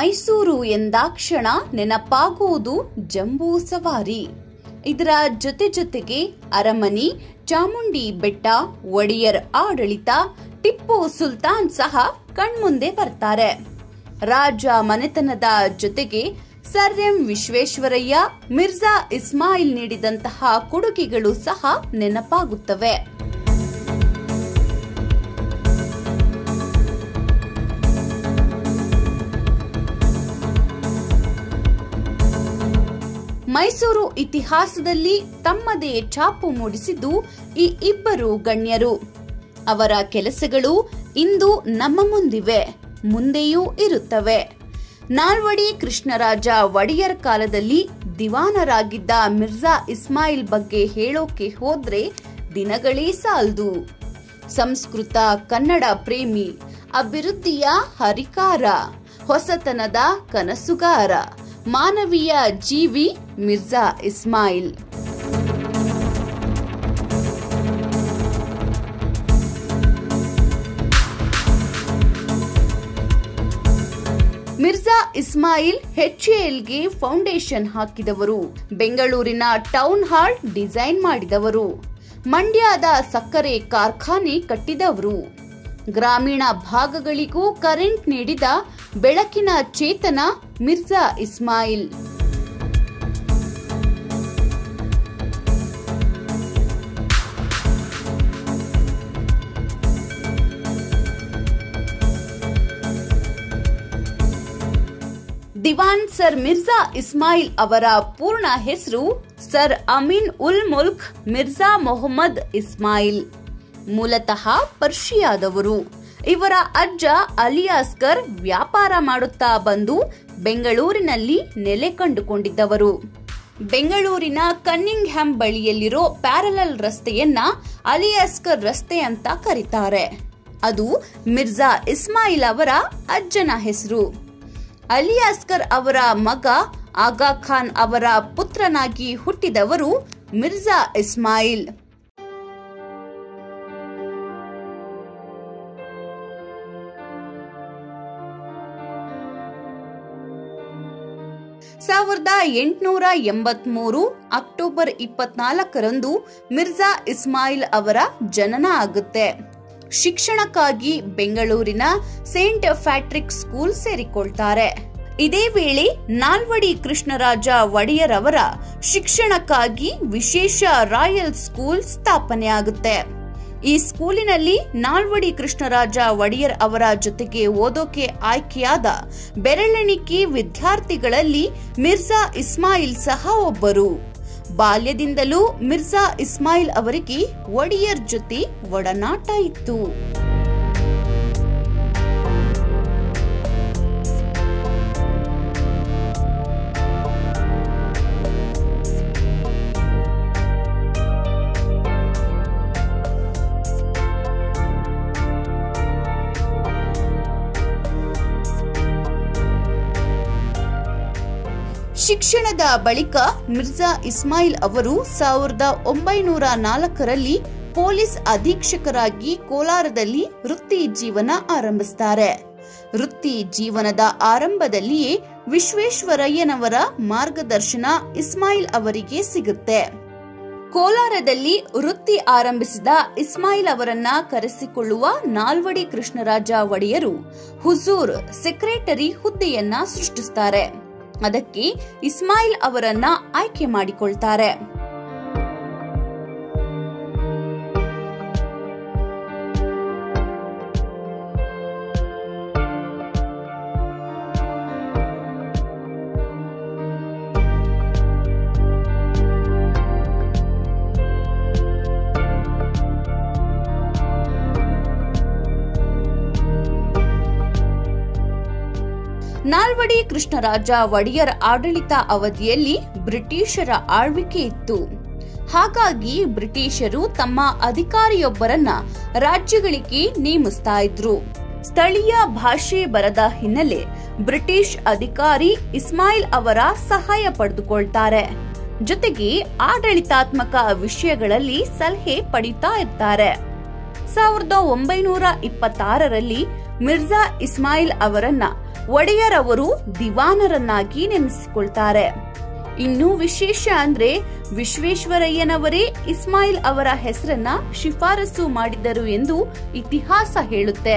ಮೈಸೂರು ಎಂದಾಕ್ಷಣ ನೆನಪಾಗುವುದು ಜಂಬೂ ಸವಾರಿ ಇದರ ಜೊತೆ ಜೊತೆಗೆ ಅರಮನೆ ಚಾಮುಂಡಿ ಬೆಟ್ಟ ಒಡೆಯರ್ ಆಡಳಿತ ಟಿಪ್ಪು ಸುಲ್ತಾನ್ ಸಹ ಕಣ್ಮುಂದೆ ಬರ್ತಾರೆ ರಾಜ ಮನೆತನದ ಜೊತೆಗೆ ಸರ್ ಎಂ ವಿಶ್ವೇಶ್ವರಯ್ಯ ಮಿರ್ಜಾ ಇಸ್ಮಾಯಿಲ್ ನೀಡಿದಂತಹ ಕೊಡುಗೆಗಳು ಸಹ ನೆನಪಾಗುತ್ತವೆ ಮೈಸೂರು ಇತಿಹಾಸದಲ್ಲಿ ತಮ್ಮದೇ ಛಾಪು ಮೂಡಿಸಿದ್ದು ಈ ಇಬ್ಬರು ಗಣ್ಯರು ಅವರ ಕೆಲಸಗಳು ಇಂದು ನಮ್ಮ ಮುಂದಿವೆ ಮುಂದೆಯೂ ಇರುತ್ತವೆ ನಾಲ್ವಡಿ ಕೃಷ್ಣರಾಜ ಒಡೆಯರ್ ಕಾಲದಲ್ಲಿ ದಿವಾನರಾಗಿದ್ದ ಮಿರ್ಜಾ ಇಸ್ಮಾಯಿಲ್ ಬಗ್ಗೆ ಹೇಳೋಕೆ ಹೋದ್ರೆ ದಿನಗಳೇ ಸಾಲ್ದು ಸಂಸ್ಕೃತ ಕನ್ನಡ ಪ್ರೇಮಿ ಅಭಿವೃದ್ಧಿಯ ಹರಿಕಾರ ಹೊಸತನದ ಕನಸುಗಾರ ಮಾನವೀಯ ಜೀವಿ ಮಿರ್ಜಾ ಇಸ್ಮಾಯಿಲ್ ಮಿರ್ಜಾ ಇಸ್ಮಾಯಿಲ್ ಎಚ್ಎಎಲ್ಗೆ ಫೌಂಡೇಶನ್ ಹಾಕಿದವರು ಬೆಂಗಳೂರಿನ ಟೌನ್ ಹಾಲ್ ಡಿಸೈನ್ ಮಾಡಿದವರು ಮಂಡ್ಯದ ಸಕ್ಕರೆ ಕಾರ್ಖಾನೆ ಕಟ್ಟಿದವರು ಗ್ರಾಮೀಣ ಭಾಗಗಳಿಗೂ ಕರೆಂಟ್ ನೀಡಿದ ಬೆಳಕಿನ ಚೇತನ ಮಿರ್ಜಾ ಇಸ್ಮಾಯಿಲ್ ದಿವಾನ್ ಸರ್ ಮಿರ್ಜಾ ಇಸ್ಮಾಯಿಲ್ ಅವರ ಪೂರ್ಣ ಹೆಸರು ಸರ್ ಅಮೀನ್ ಉಲ್ ಮುಲ್ಕ್ ಮಿರ್ಜಾ ಮೊಹಮ್ಮದ್ ಇಸ್ಮಾಯಿಲ್ ಮೂಲತಃ ಪರ್ಷಿಯಾದವರು ಇವರ ಅಜ್ಜ ಅಲಿಯಾಸ್ಕರ್ ವ್ಯಾಪಾರ ಮಾಡುತ್ತಾ ಬಂದು ಬೆಂಗಳೂರಿನಲ್ಲಿ ನೆಲೆ ಕಂಡುಕೊಂಡಿದ್ದವರು ಬೆಂಗಳೂರಿನ ಕನ್ನಿಂಗ್ ಹ್ಯಾಮ್ ಬಳಿಯಲ್ಲಿರೋ ಪ್ಯಾರಲಲ್ ರಸ್ತೆಯನ್ನ ಅಲಿಯಾಸ್ಕರ್ ರಸ್ತೆ ಅಂತ ಕರೀತಾರೆ ಅದು ಮಿರ್ಜಾ ಇಸ್ಮಾಯಿಲ್ ಅವರ ಅಜ್ಜನ ಹೆಸರು ಅಲಿಯಾಸ್ಕರ್ ಅವರ ಮಗ ಆಗಾ ಖಾನ್ ಅವರ ಪುತ್ರನಾಗಿ ಹುಟ್ಟಿದವರು ಮಿರ್ಜಾ ಇಸ್ಮಾಯಿಲ್ ಸಾವಿರದ ಎಂಟುನೂರ ಎಂಬತ್ಮೂರು ಅಕ್ಟೋಬರ್ ಇಪ್ಪತ್ನಾಲ್ಕರಂದು ಮಿರ್ಜಾ ಇಸ್ಮಾಯಿಲ್ ಅವರ ಜನನ ಆಗುತ್ತೆ ಶಿಕ್ಷಣಕ್ಕಾಗಿ ಬೆಂಗಳೂರಿನ ಸೇಂಟ್ ಫ್ಯಾಟ್ರಿಕ್ ಸ್ಕೂಲ್ ಸೇರಿಕೊಳ್ತಾರೆ ಇದೇ ವೇಳೆ ನಾಲ್ವಡಿ ಕೃಷ್ಣರಾಜ ಒಡೆಯರ್ ಅವರ ಶಿಕ್ಷಣಕ್ಕಾಗಿ ವಿಶೇಷ ರಾಯಲ್ ಸ್ಕೂಲ್ ಸ್ಥಾಪನೆಯಾಗುತ್ತೆ ಈ ಸ್ಕೂಲಿನಲ್ಲಿ ನಾಲ್ವಡಿ ಕೃಷ್ಣರಾಜ ಒಡೆಯರ್ ಅವರ ಜೊತೆಗೆ ಓದೋಕೆ ಆಯ್ಕೆಯಾದ ಬೆರಳೆಣಿಕೆ ವಿದ್ಯಾರ್ಥಿಗಳಲ್ಲಿ ಮಿರ್ಜಾ ಇಸ್ಮಾಯಿಲ್ ಸಹ ಒಬ್ಬರು ಬಾಲ್ಯದಿಂದಲೂ ಮಿರ್ಜಾ ಇಸ್ಮಾಯಿಲ್ ಅವರಿಗೆ ಒಡೆಯರ್ ಜೊತೆ ಒಡನಾಟ ಇತ್ತು ಶಿಕ್ಷಣದ ಬಳಿಕ ಮಿರ್ಜಾ ಇಸ್ಮಾಯಿಲ್ ಅವರು ಸಾವಿರದ ಒಂಬೈನೂರ ನಾಲ್ಕರಲ್ಲಿ ಪೊಲೀಸ್ ಅಧೀಕ್ಷಕರಾಗಿ ಕೋಲಾರದಲ್ಲಿ ವೃತ್ತಿ ಜೀವನ ಆರಂಭಿಸುತ್ತಾರೆ ವೃತ್ತಿ ಜೀವನದ ಆರಂಭದಲ್ಲಿಯೇ ವಿಶ್ವೇಶ್ವರಯ್ಯನವರ ಮಾರ್ಗದರ್ಶನ ಇಸ್ಮಾಯಿಲ್ ಅವರಿಗೆ ಸಿಗುತ್ತೆ ಕೋಲಾರದಲ್ಲಿ ವೃತ್ತಿ ಆರಂಭಿಸಿದ ಇಸ್ಮಾಯಿಲ್ ಅವರನ್ನ ಕರೆಸಿಕೊಳ್ಳುವ ನಾಲ್ವಡಿ ಕೃಷ್ಣರಾಜ ಒಡೆಯರು ಹುಜೂರ್ ಸೆಕ್ರೆಟರಿ ಹುದ್ದೆಯನ್ನ ಸೃಷ್ಟಿಸುತ್ತಾರೆ ಅದಕ್ಕೆ ಇಸ್ಮಾಯಿಲ್ ಅವರನ್ನ ಆಯ್ಕೆ ಮಾಡಿಕೊಳ್ತಾರೆ ನಾಲ್ವಡಿ ಕೃಷ್ಣರಾಜ ಒಡೆಯರ್ ಆಡಳಿತ ಅವಧಿಯಲ್ಲಿ ಬ್ರಿಟಿಷರ ಆಳ್ವಿಕೆ ಇತ್ತು ಹಾಗಾಗಿ ಬ್ರಿಟಿಷರು ತಮ್ಮ ಅಧಿಕಾರಿಯೊಬ್ಬರನ್ನ ರಾಜ್ಯಗಳಿಗೆ ನೇಮಿಸ್ತಾ ಇದ್ರು ಸ್ಥಳೀಯ ಭಾಷೆ ಬರದ ಹಿನ್ನೆಲೆ ಬ್ರಿಟಿಷ್ ಅಧಿಕಾರಿ ಇಸ್ಮಾಯಿಲ್ ಅವರ ಸಹಾಯ ಪಡೆದುಕೊಳ್ತಾರೆ ಜೊತೆಗೆ ಆಡಳಿತಾತ್ಮಕ ವಿಷಯಗಳಲ್ಲಿ ಸಲಹೆ ಪಡಿತಾ ಇರ್ತಾರೆ ಸಾವಿರದ ಒಂಬೈನೂರ ಇಪ್ಪತ್ತಾರರಲ್ಲಿ ಮಿರ್ಜಾ ಇಸ್ಮಾಯಿಲ್ ಅವರನ್ನ ಒಡೆಯರ್ ಅವರು ದಿವಾನರನ್ನಾಗಿ ನೇಮಿಸಿಕೊಳ್ತಾರೆ ಇನ್ನೂ ವಿಶೇಷ ಅಂದ್ರೆ ವಿಶ್ವೇಶ್ವರಯ್ಯನವರೇ ಇಸ್ಮಾಯಿಲ್ ಅವರ ಹೆಸರನ್ನ ಶಿಫಾರಸು ಮಾಡಿದ್ದರು ಎಂದು ಇತಿಹಾಸ ಹೇಳುತ್ತೆ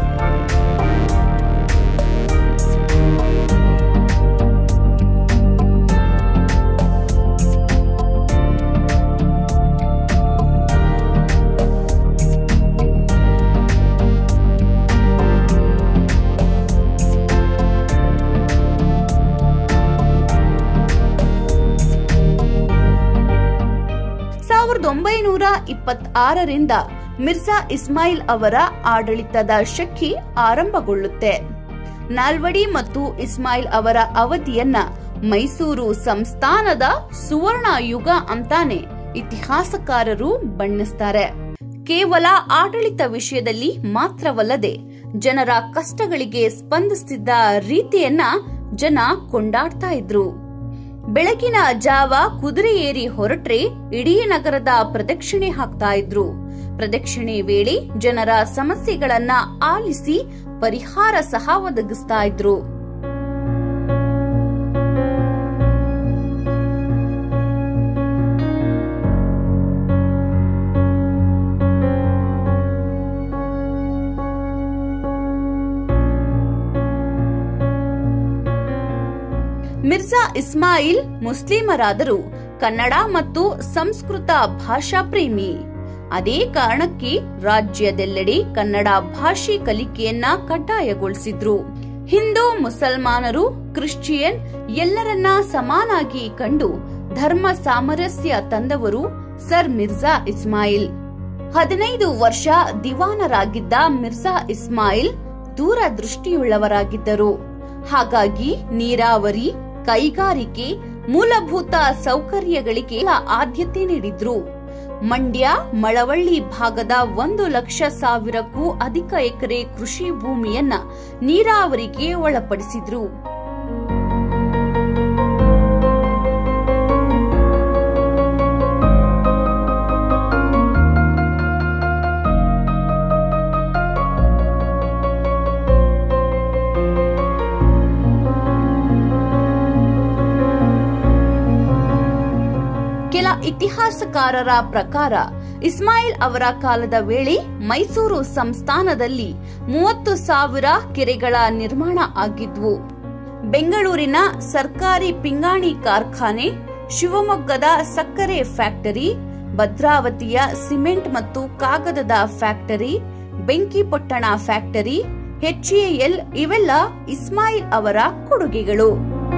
ಸಾವಿರದ ಒಂಬೈನೂರ ಇಪ್ಪತ್ತಾರರಿಂದ ಮಿರ್ಜಾ ಇಸ್ಮಾಯಿಲ್ ಅವರ ಆಡಳಿತದ ಶಕ್ತಿ ಆರಂಭಗೊಳ್ಳುತ್ತೆ ನಾಲ್ವಡಿ ಮತ್ತು ಇಸ್ಮಾಯಿಲ್ ಅವರ ಅವಧಿಯನ್ನ ಮೈಸೂರು ಸಂಸ್ಥಾನದ ಸುವರ್ಣ ಯುಗ ಅಂತಾನೆ ಇತಿಹಾಸಕಾರರು ಬಣ್ಣಿಸ್ತಾರೆ ಕೇವಲ ಆಡಳಿತ ವಿಷಯದಲ್ಲಿ ಮಾತ್ರವಲ್ಲದೆ ಜನರ ಕಷ್ಟಗಳಿಗೆ ಸ್ಪಂದಿಸುತ್ತಿದ್ದ ರೀತಿಯನ್ನ ಜನ ಕೊಂಡಾಡ್ತಾ ಇದ್ರು ಬೆಳಗಿನ ಜಾವ ಕುದುರೆ ಏರಿ ಹೊರಟ್ರೆ ಇಡೀ ನಗರದ ಪ್ರದಕ್ಷಿಣೆ ಹಾಕ್ತಾ ಇದ್ರು ಪ್ರದಕ್ಷಿಣೆ ವೇಳೆ ಜನರ ಸಮಸ್ಯೆಗಳನ್ನ ಆಲಿಸಿ ಪರಿಹಾರ ಸಹ ಒದಗಿಸ್ತಾ ಇದ್ರು ಮಿರ್ಜಾ ಇಸ್ಮಾಯಿಲ್ ಮುಸ್ಲಿಮರಾದರೂ ಕನ್ನಡ ಮತ್ತು ಸಂಸ್ಕೃತ ಭಾಷಾ ಪ್ರೇಮಿ ಅದೇ ಕಾರಣಕ್ಕೆ ರಾಜ್ಯದೆಲ್ಲೆಡೆ ಕನ್ನಡ ಭಾಷೆ ಕಲಿಕೆಯನ್ನ ಕಡ್ಡಾಯಗೊಳಿಸಿದ್ರು ಹಿಂದೂ ಮುಸಲ್ಮಾನರು ಕ್ರಿಶ್ಚಿಯನ್ ಎಲ್ಲರನ್ನ ಸಮಾನಾಗಿ ಕಂಡು ಧರ್ಮ ಸಾಮರಸ್ಯ ತಂದವರು ಸರ್ ಮಿರ್ಜಾ ಇಸ್ಮಾಯಿಲ್ ಹದಿನೈದು ವರ್ಷ ದಿವಾನರಾಗಿದ್ದ ಮಿರ್ಜಾ ಇಸ್ಮಾಯಿಲ್ ದೂರದೃಷ್ಟಿಯುಳ್ಳವರಾಗಿದ್ದರು ಹಾಗಾಗಿ ನೀರಾವರಿ ಕೈಗಾರಿಕೆ ಮೂಲಭೂತ ಸೌಕರ್ಯಗಳಿಗೆ ಆದ್ಯತೆ ನೀಡಿದ್ರು ಮಂಡ್ಯ ಮಳವಳ್ಳಿ ಭಾಗದ ಒಂದು ಲಕ್ಷ ಸಾವಿರಕ್ಕೂ ಅಧಿಕ ಎಕರೆ ಕೃಷಿ ಭೂಮಿಯನ್ನ ನೀರಾವರಿಗೆ ಒಳಪಡಿಸಿದ್ರು ಕೆಲ ಇತಿಹಾಸಕಾರರ ಪ್ರಕಾರ ಇಸ್ಮಾಯಿಲ್ ಅವರ ಕಾಲದ ವೇಳೆ ಮೈಸೂರು ಸಂಸ್ಥಾನದಲ್ಲಿ ಮೂವತ್ತು ಸಾವಿರ ಕೆರೆಗಳ ನಿರ್ಮಾಣ ಆಗಿದ್ವು ಬೆಂಗಳೂರಿನ ಸರ್ಕಾರಿ ಪಿಂಗಾಣಿ ಕಾರ್ಖಾನೆ ಶಿವಮೊಗ್ಗದ ಸಕ್ಕರೆ ಫ್ಯಾಕ್ಟರಿ ಭದ್ರಾವತಿಯ ಸಿಮೆಂಟ್ ಮತ್ತು ಕಾಗದದ ಫ್ಯಾಕ್ಟರಿ ಬೆಂಕಿಪೊಟ್ಟಣ ಫ್ಯಾಕ್ಟರಿ ಎಚ್ಎಎಲ್ ಇವೆಲ್ಲ ಇಸ್ಮಾಯಿಲ್ ಅವರ ಕೊಡುಗೆಗಳು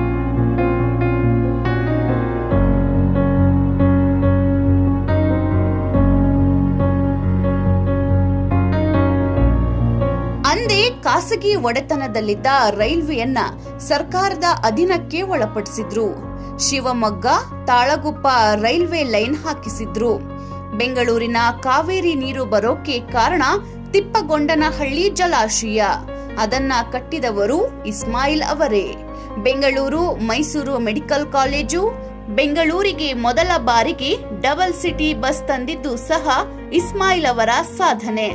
ಅಂದೇ ಖಾಸಗಿ ಒಡೆತನದಲ್ಲಿದ್ದ ರೈಲ್ವೆಯನ್ನ ಸರ್ಕಾರದ ಅಧೀನಕ್ಕೆ ಒಳಪಡಿಸಿದ್ರು ಶಿವಮೊಗ್ಗ ತಾಳಗುಪ್ಪ ರೈಲ್ವೆ ಲೈನ್ ಹಾಕಿಸಿದ್ರು ಬೆಂಗಳೂರಿನ ಕಾವೇರಿ ನೀರು ಬರೋಕೆ ಕಾರಣ ತಿಪ್ಪಗೊಂಡನಹಳ್ಳಿ ಜಲಾಶಯ ಅದನ್ನ ಕಟ್ಟಿದವರು ಇಸ್ಮಾಯಿಲ್ ಅವರೇ ಬೆಂಗಳೂರು ಮೈಸೂರು ಮೆಡಿಕಲ್ ಕಾಲೇಜು ಬೆಂಗಳೂರಿಗೆ ಮೊದಲ ಬಾರಿಗೆ ಡಬಲ್ ಸಿಟಿ ಬಸ್ ತಂದಿದ್ದು ಸಹ ಇಸ್ಮಾಯಿಲ್ ಅವರ ಸಾಧನೆ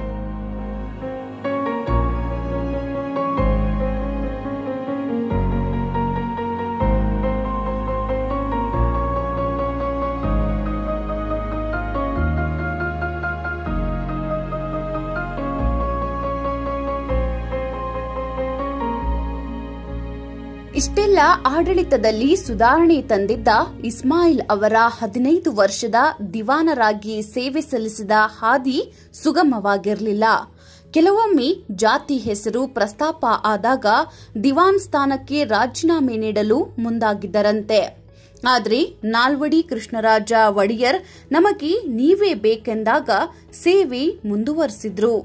ಇಷ್ಟೆಲ್ಲ ಆಡಳಿತದಲ್ಲಿ ಸುಧಾರಣೆ ತಂದಿದ್ದ ಇಸ್ಮಾಯಿಲ್ ಅವರ ಹದಿನೈದು ವರ್ಷದ ದಿವಾನರಾಗಿ ಸೇವೆ ಸಲ್ಲಿಸಿದ ಹಾದಿ ಸುಗಮವಾಗಿರಲಿಲ್ಲ ಕೆಲವೊಮ್ಮೆ ಜಾತಿ ಹೆಸರು ಪ್ರಸ್ತಾಪ ಆದಾಗ ದಿವಾನ್ ಸ್ಥಾನಕ್ಕೆ ರಾಜೀನಾಮೆ ನೀಡಲು ಮುಂದಾಗಿದ್ದರಂತೆ ಆದ್ರೆ ನಾಲ್ವಡಿ ಕೃಷ್ಣರಾಜ ಒಡೆಯರ್ ನಮಗೆ ನೀವೇ ಬೇಕೆಂದಾಗ ಸೇವೆ ಮುಂದುವರೆಸಿದ್ರು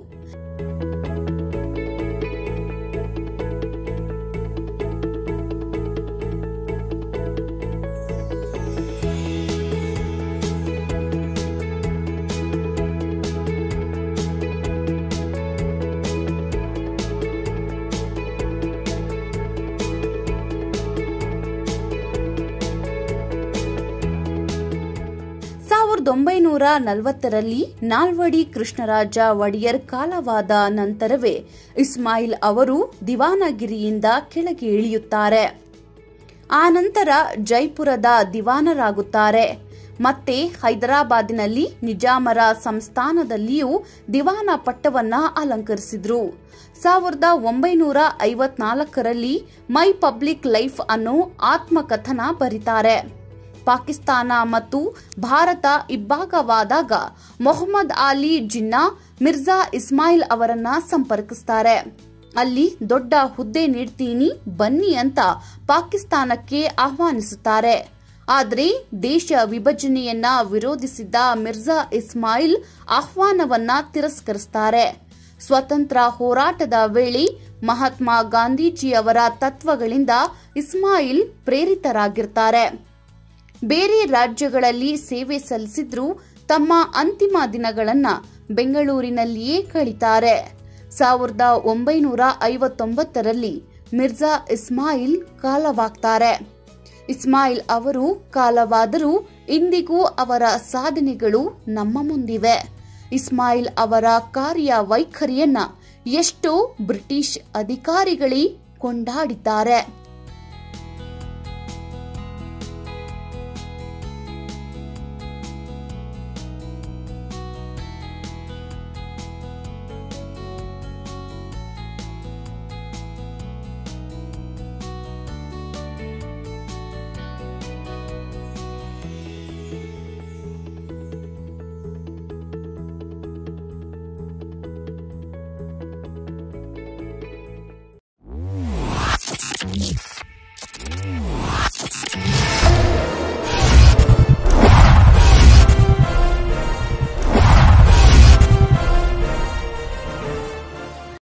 ಸಾವಿರದ ಸಾವಿರದ ಒಂಬೈನೂರ ನಲವತ್ತರಲ್ಲಿ ನಾಲ್ವಡಿ ಕೃಷ್ಣರಾಜ ಒಡೆಯರ್ ಕಾಲವಾದ ನಂತರವೇ ಇಸ್ಮಾಯಿಲ್ ಅವರು ದಿವಾನಗಿರಿಯಿಂದ ಕೆಳಗೆ ಇಳಿಯುತ್ತಾರೆ ಆ ನಂತರ ಜೈಪುರದ ದಿವಾನರಾಗುತ್ತಾರೆ ಮತ್ತೆ ಹೈದರಾಬಾದಿನಲ್ಲಿ ನಿಜಾಮರ ಸಂಸ್ಥಾನದಲ್ಲಿಯೂ ದಿವಾನ ಪಟ್ಟವನ್ನ ಅಲಂಕರಿಸಿದ್ರು ಸಾವಿರದ ಒಂಬೈನೂರ ಐವತ್ನಾಲ್ಕರಲ್ಲಿ ಮೈ ಪಬ್ಲಿಕ್ ಲೈಫ್ ಅನ್ನು ಆತ್ಮಕಥನ ಬರೀತಾರೆ ಪಾಕಿಸ್ತಾನ ಮತ್ತು ಭಾರತ ಇಬ್ಬಾಗವಾದಾಗ ಮೊಹಮ್ಮದ್ ಅಲಿ ಜಿನ್ನಾ ಮಿರ್ಜಾ ಇಸ್ಮಾಯಿಲ್ ಅವರನ್ನ ಸಂಪರ್ಕಿಸ್ತಾರೆ ಅಲ್ಲಿ ದೊಡ್ಡ ಹುದ್ದೆ ನೀಡ್ತೀನಿ ಬನ್ನಿ ಅಂತ ಪಾಕಿಸ್ತಾನಕ್ಕೆ ಆಹ್ವಾನಿಸುತ್ತಾರೆ ಆದರೆ ದೇಶ ವಿಭಜನೆಯನ್ನ ವಿರೋಧಿಸಿದ್ದ ಮಿರ್ಜಾ ಇಸ್ಮಾಯಿಲ್ ಆಹ್ವಾನವನ್ನ ತಿರಸ್ಕರಿಸುತ್ತಾರೆ ಸ್ವತಂತ್ರ ಹೋರಾಟದ ವೇಳೆ ಮಹಾತ್ಮ ಗಾಂಧೀಜಿಯವರ ತತ್ವಗಳಿಂದ ಇಸ್ಮಾಯಿಲ್ ಪ್ರೇರಿತರಾಗಿರ್ತಾರೆ ಬೇರೆ ರಾಜ್ಯಗಳಲ್ಲಿ ಸೇವೆ ಸಲ್ಲಿಸಿದ್ರೂ ತಮ್ಮ ಅಂತಿಮ ದಿನಗಳನ್ನ ಬೆಂಗಳೂರಿನಲ್ಲಿಯೇ ಕಳಿತಾರೆ ಸಾವಿರದ ಒಂಬೈನೂರ ಐವತ್ತೊಂಬತ್ತರಲ್ಲಿ ಮಿರ್ಜಾ ಇಸ್ಮಾಯಿಲ್ ಕಾಲವಾಗ್ತಾರೆ ಇಸ್ಮಾಯಿಲ್ ಅವರು ಕಾಲವಾದರೂ ಇಂದಿಗೂ ಅವರ ಸಾಧನೆಗಳು ನಮ್ಮ ಮುಂದಿವೆ ಇಸ್ಮಾಯಿಲ್ ಅವರ ಕಾರ್ಯ ವೈಖರಿಯನ್ನ ಎಷ್ಟೋ ಬ್ರಿಟಿಷ್ ಅಧಿಕಾರಿಗಳೇ ಕೊಂಡಾಡಿದ್ದಾರೆ